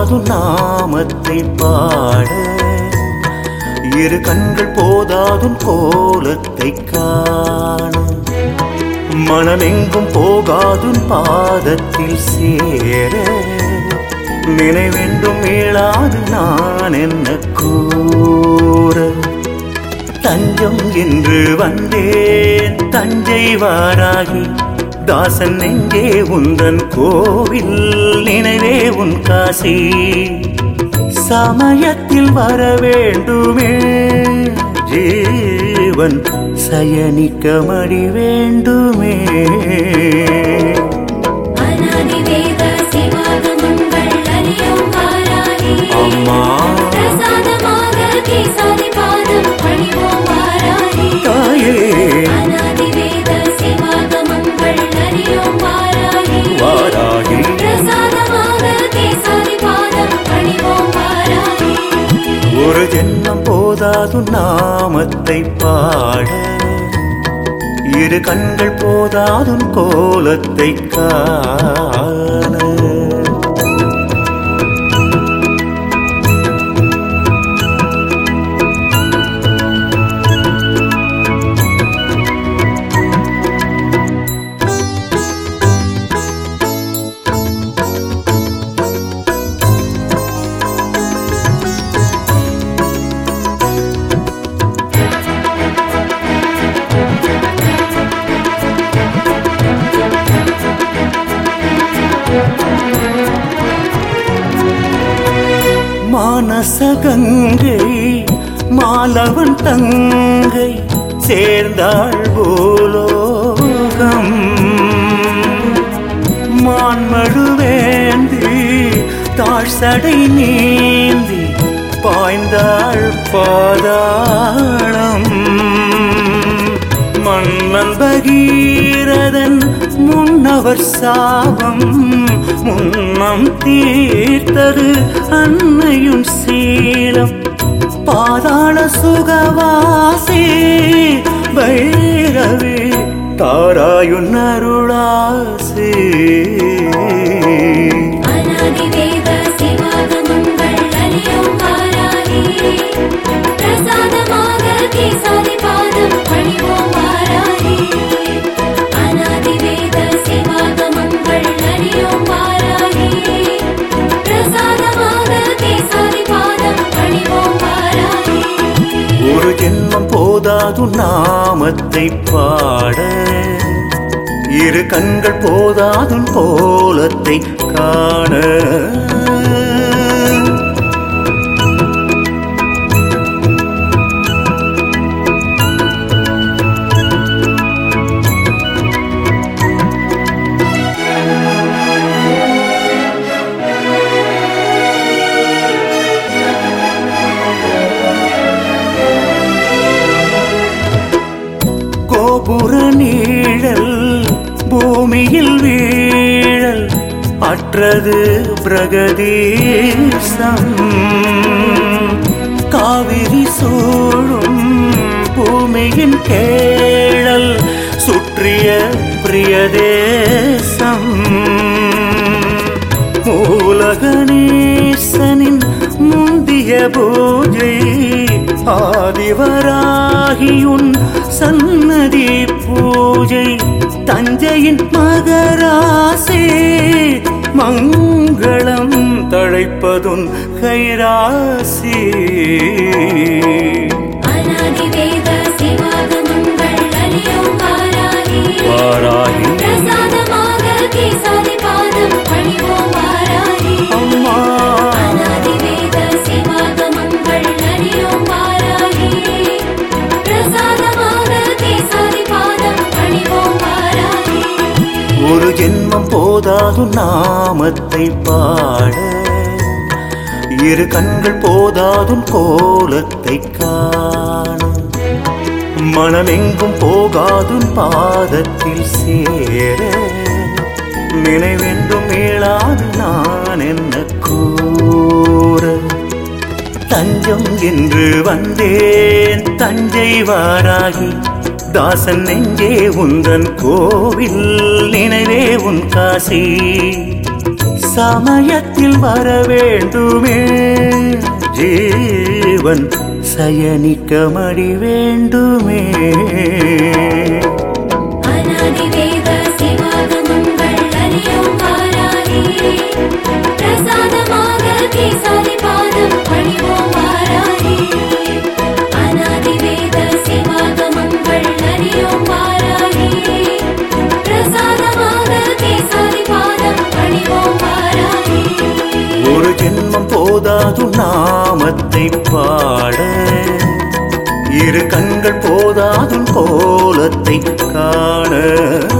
போதாது நாமத்தை பாட இரு கண்கள் போதாதும் கோலத்தை காண மனமெங்கும் போகாதும் பாதத்தில் சேர நினைவென்றும் மீளாது நான் என்ன கூற தஞ்சம் என்று வந்தேன் தஞ்சை வாராகி தாசன் நெஞ்சே உந்தன் கோவில் நினைவே உன் காசி சமயத்தில் வர வேண்டுமே ஜீவன் சயனிக்க மடி வேண்டுமே அநாதி வேத சிவாகமங்கள் அறியோம் வாராகி அம்மா பிரசாதமாக கேசாதி பாதம் பணிவோம் வாராகி தாயே அநாதி வேத சிவாகமங்கள் அறியோம் வாராகி வாராகி பிரசாதமாக கேசாதி பாதம் பணிவோம் வாராகி ஒரு ஜென்மம் போதாது நாமத்தை பாட இரு கண்கள் போதாதும் கோலத்தை காண மானச கங்கை மாலவன் தங்கை சேர்ந்தாள் பூலோகம் மான்மழுவேந்தி தாழ்சடை நீந்தி பாய்ந்தாள் பாதாளம் மன்னன் பகீரதன் முன்னவர் சாபம் முன்னம் தீர்த்தது அன்னையும் சீலம் பாதாள சுகவாசி பைரவி தாராயுன் அருளாசி அநாதி வேத சிவாகமங்கள் அறியோம் வாராகி பிரசாதமாக கேசாதி பாதம் பணிவோம் வாராகி அநாதி வேத சிவாகமங்கள் அறியோம் வாராகி பிரசாதமாக கேசாதி பாதம் பணிவோம் வாராகி ஒரு ஜென்மம் போதாது நாமத்தை பாட இரு கண்கள் போதாதும் கோலத்தை காண கோபுர நீழல் பூமியில் வீழல் அற்றது பிரகதீசம் காவிரி சூழும் பூமியின் கேழல் சுற்றிய பிரியதேசம் மூலகணேசனின் முந்திய பூஜை ஆதிவராகியுன் சன்னதி பூஜை தஞ்சையின் மகராசே மங்களம் தழைப்பதுன் கைராசி அநாதி வேத சிவாகமங்கள் அறியோம் வாராகி வாராகி பிரசாதமாக கேசாதி பாதம் பணிவோம் வாராகி அம்மா அநாதி வேத சிவாகமங்கள் அறியோம் வாராகி பிரசாதமாக கேசாதி பாதம் பணிவோம் வாராகி ஒரு ஜென்மம் போதாது நாமத்தை பாட இரு கண்கள் போதாதும் கோலத்தை காண மனமெங்கும் போகாதும் பாதத்தில் சேர நினைவென்றும் மீளாது நான் என்ன கூற தஞ்சம் என்று வந்தேன் தஞ்சை வாராகி தாசன் நெஞ்சே உந்தன் கோவில் நினைவே உன் காசி சமயத்தில் வர வேண்டுமே ஜீவன் சயனிக்க மடி வேண்டுமே அநாதி வேத சிவாகமங்கள் அறியோம் வாராகி பிரசாதமாக கேசாரி பாதம் பணிவோம் வாராகி அநாதி வேத சிவாகமங்கள் அறியோம் வாராகி பிரசாதமாக கேசாரி பாதம் பணிவோம் வாராகி ஒரு ஜென்மம் போதாது நாமத்தை பாட இரு கண்கள் போதாதும் கோலத்தை காண